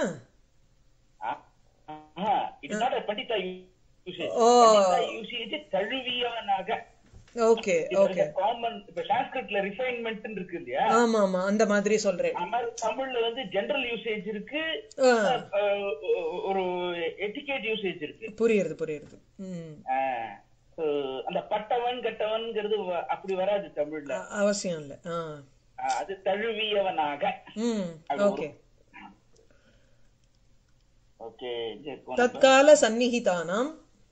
S2: இட் இஸ் நாட் பண்டிதா யூசேஜ்
S1: ஓ.
S2: பண்டிதா யூசேஜ் தழுவியவனாக
S1: ஓகே ஓகே
S2: காமன் இப்ப சான்ஸ்கிரிட்ல ரிஃபைன்மெண்ட் இருக்கு இல்லையா
S1: ஆமா ஆமா அந்த மாதிரி சொல்றேன்
S2: அது மாதிரி தமிழ்ல வந்து ஜெனரல் யூசேஜ் இருக்கு
S1: ஆ,
S2: அஹ், ஒரு எட்டிகேட் யூசேஜ் இருக்கு
S1: புரியுது புரியுது ம்
S2: அஹ், so, அந்த பட்டவன் கட்டவன்ங்கிறது வ- அப்படி வராது தமிழ்ல
S1: அ- அவசியம் இல்ல ஆ
S2: அஹ், அது தழுவியவனாக
S1: ம் ஓகே
S2: ஓகே
S1: தற்கால சந்நிகிதானாம்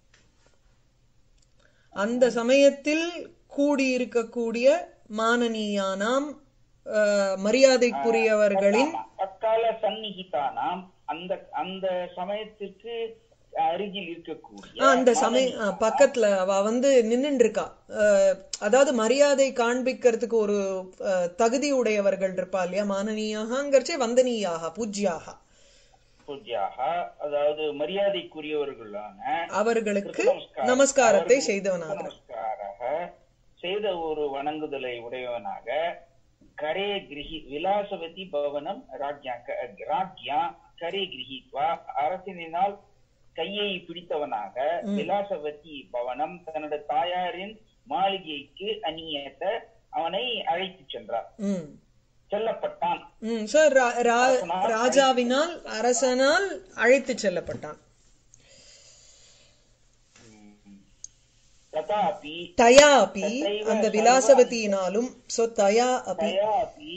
S1: அந்த சமயத்தில் கூடியிருக்கக்கூடிய மானனீயானாம் அஹ், மரியாதைக்குரியவர்களின்
S2: தற்கால சந்நிகிதானாம் அந்த அந்த சமயத்திற்கு அருகில் இருக்கக்கூடிய
S1: ஆ, அந்த சமய
S2: மானனீயா,
S1: ஆ, பக்கத்துல அவ வந்து நின்னுட்டு இருக்கா அஹ், அதாவது மரியாதை காண்பிக்கிறதுக்கு ஒரு அஹ், தகுதி உடையவர்கள் இருப்பா இல்லையா மானனீயாகங்கிறச்சே வந்தனீயாக பூஜ்யாக
S2: பூஜ்யாக அதாவது மரியாதைக்குரியவர்களான
S1: அவர்களுக்கு
S2: கிருத்தநமஸ்காரம்.
S1: நமஸ்காரத்தை
S2: அவர்களுக்கு
S1: செய்தவனாக
S2: கிருத்தநமஸ்காரக செய்த ஒரு வணங்குதலை உடையவனாக கரே கிரகி விலாசவதி பவனம் ராஜ்யா க- ராஜ்யா கரே கிரகித்வா அரசனினால் கையை பிடித்தவனாக விலாசவதி பவனம் தன்னோட தாயாரின் மாளிகைக்கு அணியத்த அவனை அழைத்துச் சென்றார்
S1: ம்
S2: செல்லப்பட்டான்
S1: ம் சோ ரா- ரா- ராஜாவினால் அரசனால் அழைத்து செல்லப்பட்டான்
S2: ததாபி
S1: தயா அப்பி அந்த விலாசவதியினாலும் சோ தயா அப்பி
S2: तयापि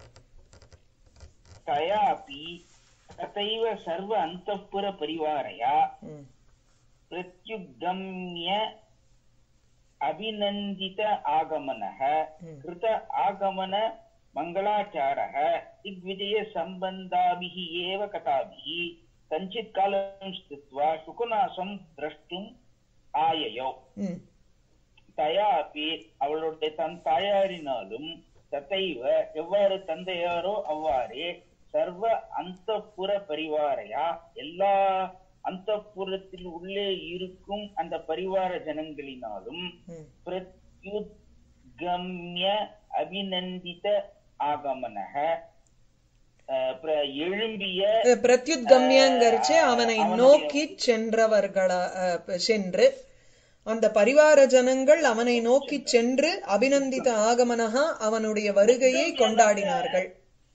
S2: तयापि तथैव सर्व अन्तःपुरपरिवारया
S1: ம்,
S2: प्रत्युद्गम्य अभिनन्दित आगमनः
S1: ம்.
S2: कृत आगमन मङ्गलाचारः दिग्विजयसम्बन्धाभिः एव कथाभिः कञ्चित् कालं स्थित्वा शुकुनासं द्रष्टुम् आययौ
S1: ம்
S2: தயா அப்பி அவளுடைய தன் தாயாரினாலும் தத்தைவ எவ்வாறு தந்தையாரோ அவ்வாறே சர்வ அந்தப்புற பரிவாரையா எல்லா அந்தப்புறத்தில் உள்ளே இருக்கும் அந்த பரிவார ஜனங்களினாலும்
S1: ம்
S2: பிரத்யுத்கம்ய அபிநந்தித ஆகமனக அஹ், பிர- எழும்பிய
S1: பிரத்யுத்கம்யங்கிறச்சு அவனை நோக்கி சென்றவர்களா அஹ், சென்று அந்த பரிவார ஜனங்கள் அவனை நோக்கி சென்று அபிநந்தித ஆகமனஹா அவனுடைய வருகையை கொண்டாடினார்கள்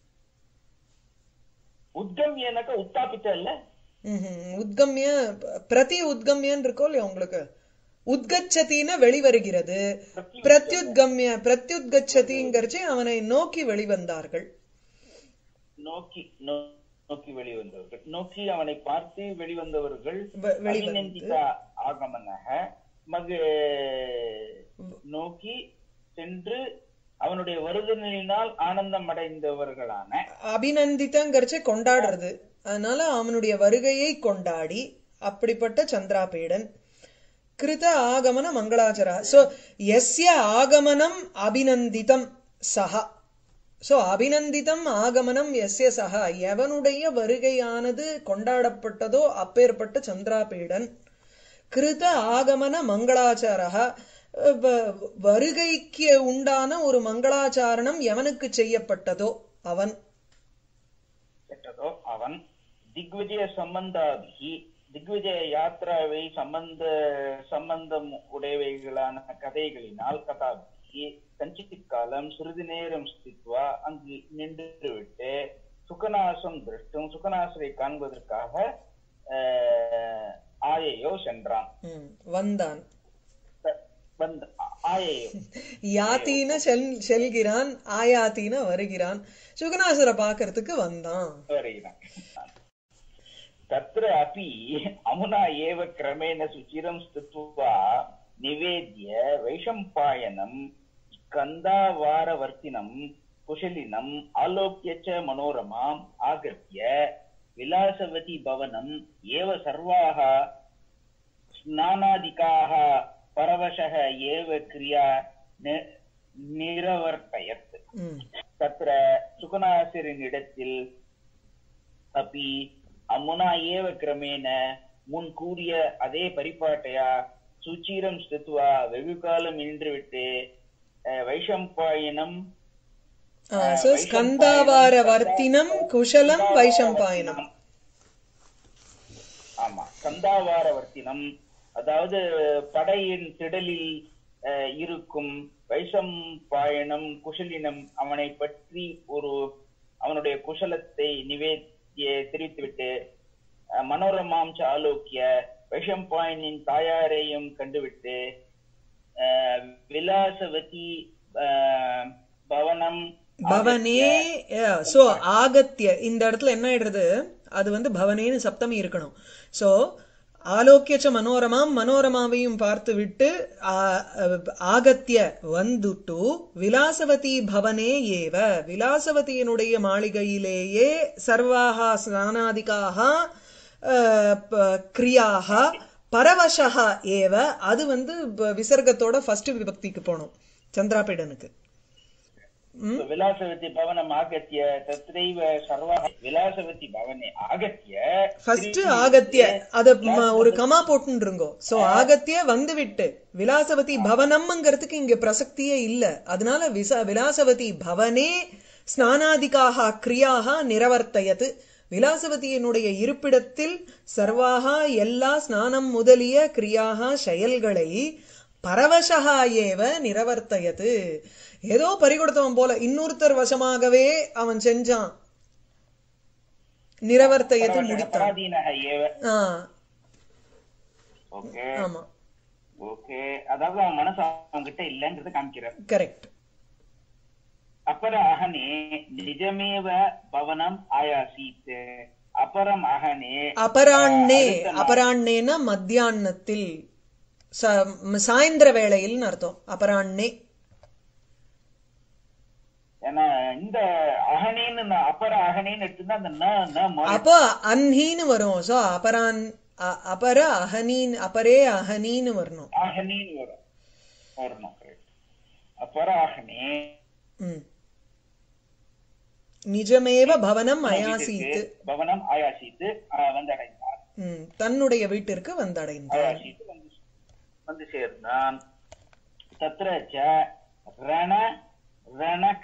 S2: உத்கம்யனக்க உத்தாபித்த இல்ல
S1: ம்ஹும். உத்கம்ய பிரதி உத்கம்யன்னு இருக்கோ இல்லையா உங்களுக்கு உத்கச்சத்தின்னு வெளிவருகிறது பிரத்யுத்கம்ய பிரத்யுத்கச்சதிங்கிறச்சு அவனை நோக்கி வெளிவந்தார்கள்
S2: நோக்கி நோ- நோக்கி வெளிவந்தவர்கள் நோக்கி அவனை பார்த்து வெளிவந்தவர்கள்
S1: வெ- வெளிவந்து
S2: அபிநந்திதா ஆகமனக மக நோக்கி சென்று அவனுடைய வருதலினால் ஆனந்தம் அடைந்தவர்களான
S1: அபிநந்திதங்கிறச்சு கொண்டாடுறது அதனால அவனுடைய வருகையை கொண்டாடி அப்படிப்பட்ட சந்திராபீடன் கிருத ஆகமன மங்களாச்சரா சோ எஸ்ய ஆகமனம் அபிநந்திதம் சஹா சோ அபிநந்திதம் ஆகமனம் எஸ்ய சஹா எவனுடைய வருகையானது கொண்டாடப்பட்டதோ அப்பேற்பட்ட சந்திராபீடன் கிருத ஆகமன மங்களாச்சாரா வ- வருகைக்கு உண்டான ஒரு மங்களாச்சாரணம் எவனுக்கு செய்யப்பட்டதோ அவன்
S2: பெற்றதோ அவன் திக்விஜய சம்பந்தாபிகி திக்விஜய யாத்ராவை சம்பந்த சம்பந்தம் உடையவைகளான கதைகளினால் கதாபிகி கஞ்சித் காலம் சிறிது நேரம் ஸ்தித்வா அங்கு நின்று விட்டு சுகநாசம் திருஷ்டும் சுகநாசரை காண்பதற்காக ஆஹ், ஆயையோ சென்றான்
S1: ம், வந்தான்
S2: த- வந்த ஆயையோ
S1: யாத்தின செல் செல்கிறான் ஆயாத்தின வருகிறான் சுகநாசுர பாக்குறதுக்கு வந்தான்
S2: வருகிறான் तत्र अपि अमुना एव क्रमेण सुचिरं स्थित्वा निवेद्य वैशम्पायनं स्कन्दावारवर्तिनं कुशलिनम् आलोक्य च मनोरमाम् आगत्य विलासवती भवनम् एव सर्वाः स्नानादिकाः परवशः एव क्रिया नि- निरवर्तयत्
S1: ம்,
S2: तत्र சுகுணாசிரினிடத்தில் அப்பி அம்முனா ஏவ கிரமேண முன் கூறிய அதே பரிபாட்டையா சுச்சீரம் ஸ்தித்வா வெகு காலம் நின்றுவிட்டு அஹ், வைஷம்பாயனம்
S1: ஆ, so ஸ்கந்தாவார வர்த்தினம் குஷலம் வைஷம்பாயனம்
S2: ஆமா கந்தாவார வர்த்தினம் அதாவது படையின் திடலில் அஹ், இருக்கும் வைஷம்பாயனம் குஷலினம் அவனை பற்றி ஒரு அவனுடைய குஷலத்தை நிவேத்திய தெரிவித்துவிட்டு அஹ், மனோரமாம் ச ஆலோக்கிய வைஷம்பாயனின் தாயாரையும் கண்டுவிட்டு அஹ், விலாசவதி அஹ், பவனம்
S1: பவனே சோ ஆகத்திய இந்த இடத்துல என்ன ஆயிடுறது அது வந்து பவனேன்னு சப்தமி இருக்கணும் சோ ஆலோக்கியச்ச மனோரமாம் மனோரமாவையும் பார்த்து விட்டு ஆ- ஆகத்திய வந்துட்டு விலாசவதி பவனே ஏவ விலாசவதியினுடைய மாளிகையிலேயே சர்வாக ஸ்நானாதிகாக அஹ், ப- கிரியாக பரவசः ஏவ அது வந்து ப- விசர்க்கத்தோட ஃபர்ஸ்ட் விபக்திக்கு போகணும் சந்திராபீடனுக்கு
S2: So, विलासवती भवनम् आगत्य तत्रैव सर्वः विलासवती भवने आगत्य
S1: ஃபர்ஸ்ட் ஆகத்திய அத ம- ஒரு கமா போட்டுருங்கோ சோ ஆகத்திய வந்து விட்டு விலாசவதி பவனம்ங்கிறதுக்கு இங்க பிரசக்தியே இல்ல அதனால விச விலாசவதி பவனே ஸ்நானாதிகாக கிரியாக நிரவர்த்தயது விலாசவதியினுடைய இருப்பிடத்தில் சர்வாக எல்லா ஸ்நானம் முதலிய கிரியாக செயல்களை பரவசகா ஏவ நிரவர்த்தயது ஏதோ பறிகொடுத்தவன் போல இன்னொருத்தர் வசமாகவே அவன் செஞ்சான் நிரவர்த்தயத்து முடித்தான்
S2: पराधीनः एव
S1: ஆ
S2: ஓகே
S1: ஆமா
S2: ஓகே அதாவது அவன் மனசு அவன்கிட்ட இல்லைன்றத காமிக்கிறார்
S1: கரெக்ட்
S2: அபர அகனே நிஜமேவ பவனம் ஆயாசீத் அபரம் அகனே
S1: அபராண்ணே
S2: அடுத்த நாள்.
S1: அபராண்ணேனா மத்தியானத்தில் ச- ம், சாயந்திர வேளையில்னு அர்த்தம் அபராண்ணே
S2: ஏன்னா இந்த அகனேன்னு நான் அபர அகனேன்னு எடுத்துன்னா அந்த ந ந மாறி
S1: அப்போ அன்ஹீன்னு வரும் சோ அபரான் அ- அபர அகனீன் அபரே அகனீன்னு வரணும்
S2: அகனின்னு வரும் வரணும் correct. அபர அகனே
S1: ம். நிஜமேவ பவனம் அயாசீத்
S2: வீட்டிற்கு பவனம் ஆயாசித்து ஆஹ், வந்தடைந்தார்
S1: ம், தன்னுடைய வீட்டிற்கு வந்தடைந்தார்
S2: ஆயாசித்து வந்து வந்து சேர்ந்தான் தத்ர ச ரண ரணக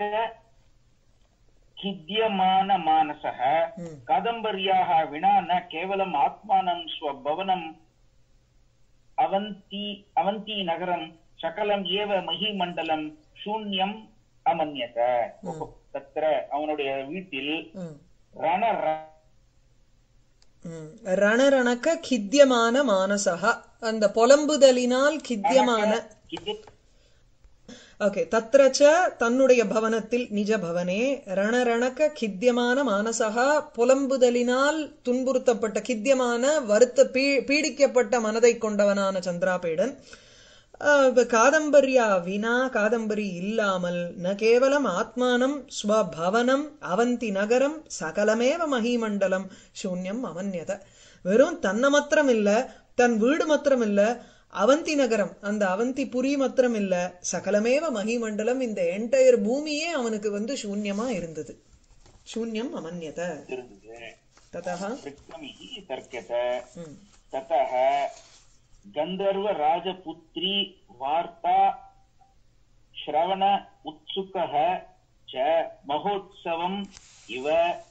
S2: खिद्यमान मानसः
S1: ம்.
S2: कादम्बर्याः विना न केवलम् आत्मानं स्वभवनम् अवन्ती अवन्तीनगरं सकलम् एव महीमण्डलं शून्यम् अमन्यत तत्र அவனுடைய வீட்டில்
S1: ம்.
S2: ரண ர-
S1: ம். ரணரணக்க கித்தியமான மானசகா அந்த புலம்புதலினால் கித்தியமான
S2: கிதி-
S1: ஓகே தத்ரச்ச தன்னுடைய பவனத்தில் நிஜ பவனே ரணரணக்க கித்தியமான மானசகா புலம்புதலினால் துன்புறுத்தப்பட்ட கித்தியமான வருத்த பீ- பீடிக்கப்பட்ட மனதை கொண்டவனான சந்திராபேடன் அஹ், இப்ப காதம்பரியா வினா காதம்பரி இல்லாமல் ந கேவலம் ஆத்மானம் ஸ்வபவனம் அவந்தி நகரம் சகலமேவ மகிமண்டலம் சூன்யம் அவன்யத வெறும் தன்னை மாத்திரம் இல்ல தன் வீடு மாத்திரம் இல்ல அவந்தி நகரம் அந்த அவந்தி புரி மாத்திரம் இல்ல சகலமேவ மகிமண்டலம் இந்த என்டையர் பூமியே அவனுக்கு வந்து சூன்யமா இருந்தது சூன்யம் அமன்யத
S2: இருந்தது
S1: ததா
S2: விக்ரமிः தர்க்கத
S1: ம்
S2: ततः गन्धर्वराजपुत्री वार्ता श्रवण उत्सुकः च महोत्सवम् इव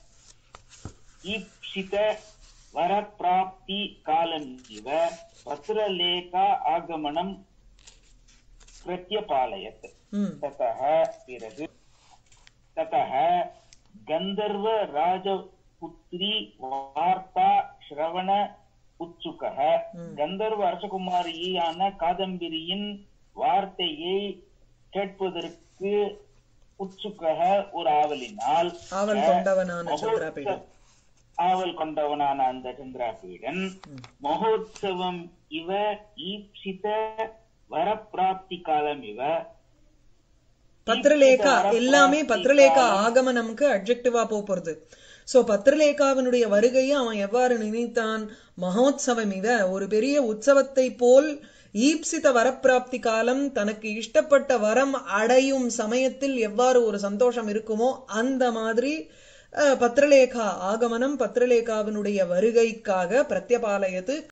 S2: ईप्सित वरप्राप्तिकालम् इव पत्रलेखा आगमनं प्रत्यपालयत्
S1: ம்
S2: ततः பிறகு ततः गन्धर्वराजपुत्री वार्ता श्रवण உத்சுகः கந்தர்வ அரசகுமாரியான காதம்பிரியின் வார்த்தையை கேட்பதற்கு உத்சுகः ஒரு ஆவலினால்
S1: ஆவல் கொண்டவனான சந்திராபீடன்
S2: ஆவல் கொண்டவனான அந்த சந்திராபீடன் மகோத்சவம் இவ ஈப்சித வரப்பிராப்தி காலம் இவ
S1: பத்ரலேகா எல்லாமே பத்ரலேகா ஆகமனம்க்கு அட்ஜெக்டிவா போறது சோ பத்ரலேகாவினுடைய வருகையை அவன் எவ்வாறு நினைத்தான் மகோத்சவம் இவ ஒரு பெரிய உற்சவத்தை போல் ஈப்சித வரப்பிராப்தி காலம் தனக்கு இஷ்டப்பட்ட வரம் அடையும் சமயத்தில் எவ்வாறு ஒரு சந்தோஷம் இருக்குமோ அந்த மாதிரி அஹ், பத்ரலேகா ஆகமனம் பத்ரலேகாவினுடைய வருகைக்காக பிரத்யபாலயத்து